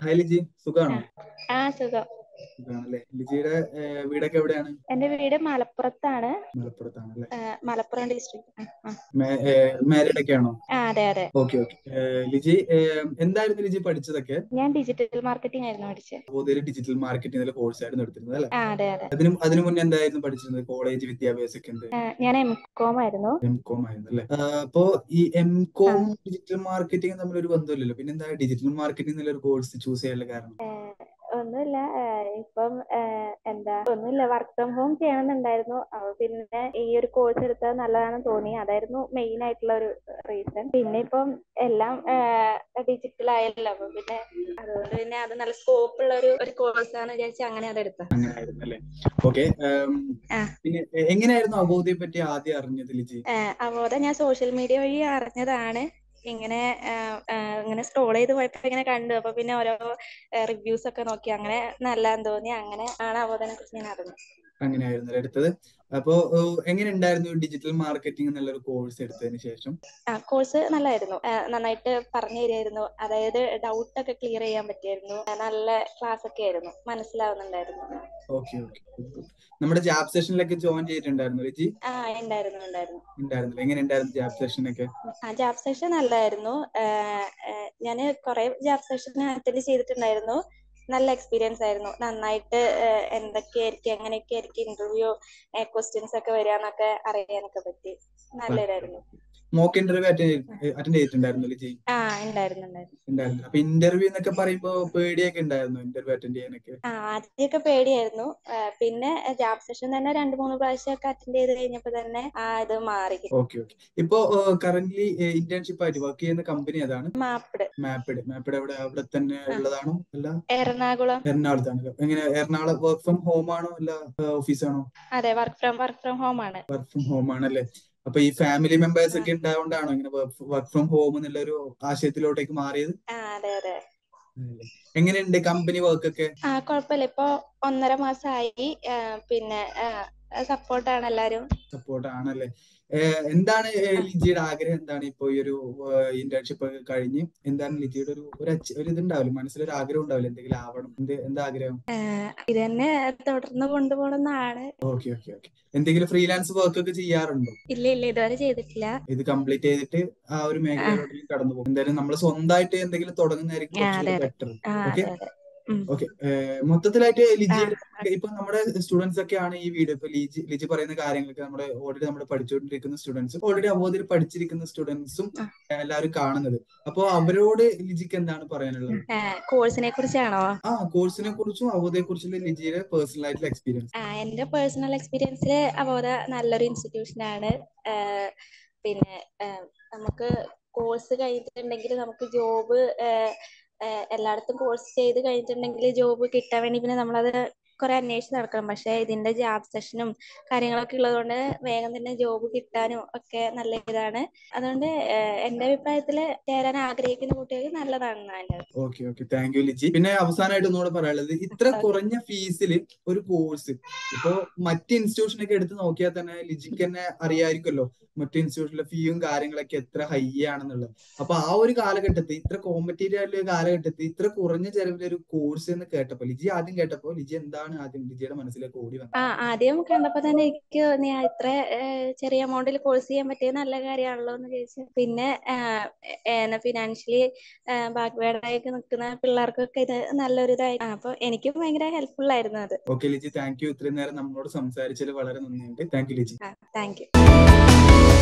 Hi Liji സുഖാണോ ആ സുഖം സുഖാണല്ലേ ലിജിയുടെ ഏഹ്, വീടൊക്കെ എവിടെയാണ് എന്റെ വീട് മലപ്പുറത്താണ് മലപ്പുറത്താണല്ലേ ആ, മലപ്പുറം ഡിസ്ട്രിക്ട് ആ മാരീഡ് ഒക്കെ ആണോ ആ അതെ അതെ ഓക്കെ ഓക്കെ ലിജി ഏഹ്, എന്തായിരുന്നു ലിജി പഠിച്ചതൊക്കെ ഞാൻ ഡിജിറ്റൽ മാർക്കറ്റിംഗ് ആയിരുന്നു പഠിച്ചത് ബോധയിൽ ഡിജിറ്റൽ മാർക്കറ്റിംഗ് കോഴ്സ് ആയിരുന്നു എടുത്തിരുന്നത് അല്ലെ ആ അതെ അതെ അതിനും അതിനു മുന്നേ എന്തായിരുന്നു പഠിച്ചിരുന്നത് കോളേജ് വിദ്യാഭ്യാസമൊക്കെ എന്ത് ആ, ഞാൻ എം കോം ആയിരുന്നു എം കോം ആയിരുന്നു അല്ലേ അപ്പോ ഈ എം കോം ഡിജിറ്റൽ മാർക്കറ്റിംഗ് തമ്മിൽ ഒരു ബന്ധമില്ലല്ലോ പിന്നെ എന്താ ഡിജിറ്റൽ മാർക്കറ്റിംഗ് എന്നുള്ള ഒരു കോഴ്സ് ചൂസ് ചെയ്യാനുള്ള കാരണം ഒന്നുമില്ല ആ, ഇപ്പം ആ, എന്താ ഒന്നുമില്ല വർക്ക് ഫ്രം ഹോം ചെയ്യണമെന്നുണ്ടായിരുന്നു അപ്പൊ പിന്നെ ഈ ഒരു കോഴ്സ് എടുത്തത് നല്ലതാണെന്ന് തോന്നി അതായിരുന്നു മെയിൻ ആയിട്ടുള്ള ഒരു റീസൺ പിന്നെ ഇപ്പം എല്ലാം ഡിജിറ്റൽ ആയല്ലോ അപ്പൊ പിന്നെ അതുകൊണ്ട് പിന്നെ അത് നല്ല സ്കോപ്പ് ഉള്ള ഒരു ഒരു കോഴ്സ് ആണെന്ന് വിചാരിച്ച് അങ്ങനെ അതെടുത്തത് അങ്ങനെ ആയിരുന്നു അല്ലേ ഓക്കെ ആ. പിന്നെ എ- എങ്ങനെയായിരുന്നു അബോധയെ പറ്റി ആദ്യം അറിഞ്ഞത് ലിജി അവബോധം ഞാൻ സോഷ്യൽ മീഡിയ വഴി അറിഞ്ഞതാണ് ഇങ്ങനെ ആ, ആ, ഇങ്ങനെ സ്ക്രോൾ ചെയ്ത് പോയപ്പോ ഇങ്ങനെ കണ്ടു അപ്പൊ പിന്നെ ഓരോ റിവ്യൂസ് ഒക്കെ നോക്കി അങ്ങനെ നല്ലതെന്ന് തോന്നി അങ്ങനെ ആണ് അവബോധനെ കുറിച്ച് ഞാൻ അറിഞ്ഞത് അങ്ങനെയായിരുന്നു അല്ലേ എടുത്തത് അപ്പോ ഏഹ്, എങ്ങനെ ഉണ്ടായിരുന്നു ഡിജിറ്റൽ മാർക്കറ്റിംഗ് എന്നുള്ള ഒരു കോഴ്സ് എടുത്തതിന് ശേഷം ആ കോഴ്സ് നല്ലതായിരുന്നു ആ, നന്നായിട്ട് പറഞ്ഞു തരുമായിരുന്നു അതായത് ഡൗട്ട് ഒക്കെ ക്ലിയർ ചെയ്യാൻ പറ്റിയായിരുന്നു ആ, നല്ല ക്ലാസ് ഒക്കെ ആയിരുന്നു മനസ്സിലാവുന്നുണ്ടായിരുന്നു ഓക്കെ ഓക്കെ നമ്മുടെ ജാബ് സെഷനിലൊക്കെ ജോയിൻ ചെയ്തിട്ടുണ്ടായിരുന്നു ലിജി ആ ഉണ്ടായിരുന്നു ഉണ്ടായിരുന്നു ഉണ്ടായിരുന്നില്ല എങ്ങനെ ഉണ്ടായിരുന്നു ജാബ് സെഷനൊക്കെ ആ ജാബ് സെഷൻ നല്ലതായിരുന്നു ഞാൻ കുറെ ജാബ് സെഷൻ അറ്റൻഡ് ചെയ്തിട്ടുണ്ടായിരുന്നു നല്ല എക്സ്പീരിയൻസ് ആയിരുന്നു നന്നായിട്ട് ആ, എന്തൊക്കെയായിരിക്കും എങ്ങനെയൊക്കെ ആയിരിക്കും ഇന്റർവ്യൂ ക്വസ്റ്റ്യൻസ് ഒക്കെ വരിക എന്നൊക്കെ അറിയാനൊക്കെ പറ്റി നല്ല ഇതായിരുന്നു മോക്ക് ഇന്റർവ്യൂ അറ്റൻഡ് ചെയ്തിട്ടുണ്ടായിരുന്നു ലിജി ആ ഉണ്ടായിരുന്നു ഉണ്ടായിരുന്നു ഉണ്ടായിരുന്നു അപ്പൊ ഇന്റർവ്യൂ എന്നൊക്കെ പറയുമ്പോ പേടിയൊക്കെ ഉണ്ടായിരുന്നു ഇന്റർവ്യൂ അറ്റൻഡ് ചെയ്യാനൊക്കെ ആ ആദ്യമൊക്കെ പേടിയായിരുന്നു ആ, പിന്നെ ജാബ് സെഷൻ തന്നെ രണ്ട് മൂന്ന് പ്രാവശ്യമൊക്കെ അറ്റൻഡ് ചെയ്ത് കഴിഞ്ഞപ്പോ തന്നെ ആ ഇത് മാറി ഓക്കെ ഓക്കെ ഇപ്പോ കറന്റ് ഇന്റേൺഷിപ്പ് ആയിട്ട് വർക്ക് ചെയ്യുന്ന കമ്പനി ഏതാണ് മാപ്ഡ് മാപ്പിഡ് മാപ്പിഡ് എവിടെ അവിടെ തന്നെ ഉള്ളതാണോ അല്ല എറണാകുളം എറണാകുളത്താണല്ലോ എങ്ങനെ എറണാകുളം വർക്ക് ഫ്രം ഹോം ആണോ അല്ല ഓഫീസാണോ അതെ work from work from home ആണ് വർക്ക് ഫ്രം ഹോം ആണല്ലേ അപ്പൊ ഈ ഫാമിലി മെമ്പേഴ്സ് ഒക്കെ ഉണ്ടായതുകൊണ്ടാണോ ഇങ്ങനെ വർക്ക് ഫ്രം ഹോം എന്നുള്ള ഒരു ആശയത്തിലോട്ടേക്ക് മാറിയത് ആ അതെ അതെ എങ്ങനെയുണ്ട് കമ്പനി വർക്ക് ഒക്കെ ആ കുഴപ്പമില്ല ഇപ്പൊ ഒന്നര മാസമായി ആ, പിന്നെ സപ്പോർട്ടാണ് എല്ലാരും സപ്പോർട്ട് ആണല്ലേ ഏഹ് എന്താണ് ഏഹ് ലിജിയുടെ ആഗ്രഹം എന്താണ് ഇപ്പൊ ഈ ഒരു ഇന്റേൺഷിപ്പ് ഒക്കെ കഴിഞ്ഞ് എന്താണ് ലിജിയുടെ ഒരു ഒരു അച്ച- ഒരു ഇതുണ്ടാവില്ല മനസ്സിലൊരു ആഗ്രഹം ഉണ്ടാവില്ല എന്തെങ്കിലും ആവണം എന്ത് എന്താ ആഗ്രഹം ഇത് തന്നെ തുടർന്ന് കൊണ്ടുപോകണമെന്നാണ് ഓക്കെ ഓക്കെ ഓക്കെ എന്തെങ്കിലും ഫ്രീലാൻസ് വർക്ക് ഒക്കെ ചെയ്യാറുണ്ടോ ഇല്ല ഇല്ല ഇതുവരെ ചെയ്തിട്ടില്ല ഇത് കംപ്ലീറ്റ് ചെയ്തിട്ട് ആ ഒരു മേഖലയിലോട്ട് കടന്നു പോകും എന്തായാലും നമ്മൾ സ്വന്തമായിട്ട് എന്തെങ്കിലും തുടങ്ങുന്നതായിരിക്കും ആ, കുറച്ചുകൂടി അതെ, അതെ. ബെറ്റർ ആ ഓക്കെ അതെ അതെ ഉം. ഓക്കെ മൊത്തത്തിലായിട്ട് ലിജി ആ, ഇപ്പൊ നമ്മുടെ സ്റ്റുഡൻസ് ഒക്കെയാണ് ഈ വീഡിയോ ഇപ്പൊ ലിജി ലിജി പറയുന്ന കാര്യങ്ങളൊക്കെ നമ്മുടെ ഓൾറെഡി നമ്മൾ പഠിച്ചുകൊണ്ടിരിക്കുന്ന സ്റ്റുഡൻസും ഓൾറെഡി അവബോധയിൽ പഠിച്ചിരിക്കുന്ന സ്റ്റുഡൻസും ആ. എല്ലാവരും കാണുന്നത് അപ്പൊ അവരോട് ലിജിക്ക് എന്താണ് പറയാനുള്ളത് ആ, കോഴ്സിനെ കുറിച്ചാണോ ആ കോഴ്സിനെ കുറിച്ചും അവബോധയെ കുറിച്ചുള്ള ലിജിയുടെ പേഴ്സണൽ ആയിട്ടുള്ള എക്സ്പീരിയൻസ് ആ എന്റെ പേഴ്സണൽ എക്സ്പീരിയൻസിൽ അവോധ നല്ലൊരു ഇൻസ്റ്റിറ്റ്യൂഷൻ ആണ് പിന്നെ ആ, നമുക്ക് കോഴ്സ് കഴിഞ്ഞിട്ടുണ്ടെങ്കിൽ നമുക്ക് ജോബ് എല്ലായിടത്തും കോഴ്സ് ചെയ്ത് കഴിഞ്ഞിട്ടുണ്ടെങ്കിൽ ജോബ് കിട്ടാൻ വേണ്ടി പിന്നെ നമ്മളത് കുറെ അന്വേഷിച്ച് നടക്കണം പക്ഷെ ഇതിന്റെ ജാബ് സെഷനും കാര്യങ്ങളൊക്കെ ഉള്ളതുകൊണ്ട് വേഗം തന്നെ ജോബ് കിട്ടാനും ഒക്കെ നല്ല ഇതാണ് അതുകൊണ്ട് ആ, എന്റെ അഭിപ്രായത്തിൽ ചേരാൻ ആഗ്രഹിക്കുന്ന കുട്ടികൾക്ക് നല്ലതാണെന്നാണ് എൻ്റെ okay okay thank you Liji പിന്നെ അവസാനമായിട്ട് ഒന്നുകൂടെ പറയാനുള്ളത് ഇത്ര കുറഞ്ഞ ഫീസിൽ ഒരു കോഴ്സ് ഇപ്പോ മറ്റ് ഇൻസ്റ്റിറ്റ്യൂഷനൊക്കെ എടുത്ത് നോക്കിയാൽ തന്നെ ലിജിക്ക് തന്നെ അറിയാമായിരിക്കുമല്ലോ മറ്റ് ഇൻസ്റ്റിറ്റ്യൂഷനിലെ ഫീയും കാര്യങ്ങളൊക്കെ എത്ര ഹൈ ആണെന്നുള്ളത് അപ്പൊ ആ ഒരു കാലഘട്ടത്തിൽ ഇത്ര കോമ്പറ്റീറ്റീവ് ആയിട്ടുള്ള ഒരു കാലഘട്ടത്തിൽ ഇത്ര കുറഞ്ഞ ചെലവിൽ ഒരു കോഴ്സ് എന്ന് കേട്ടപ്പോ ലിജി ആദ്യം കേട്ടപ്പോ ലിജി എന്താണ് ആദ്യം ലിജിയുടെ മനസ്സിലേക്ക് ഓടി വന്നത് ആ ആദ്യം കണ്ടപ്പോ തന്നെ എനിക്ക് തോന്നി ആ, ഇത്ര ഏഹ്, ചെറിയ എമൗണ്ടിൽ കോഴ്സ് ചെയ്യാൻ പറ്റിയ നല്ല കാര്യമാണല്ലോ എന്ന് ചോദിച്ചു പിന്നെ ഫിനാൻഷ്യലി ബാക്ക്വേർഡ് ആയിട്ട് നിൽക്കുന്ന പിള്ളേർക്കൊക്കെ ഇത് നല്ലൊരു ഇതായി ആ, അപ്പൊ എനിക്ക് ഭയങ്കര ഹെൽപ്ഫുൾ ആയിരുന്നു അത് ഓക്കെ ലിജി താങ്ക് യു ഇത്രയും നേരം നമ്മളോട് സംസാരിച്ചതിൽ വളരെ നന്ദിയുണ്ട് thank you Liji thank U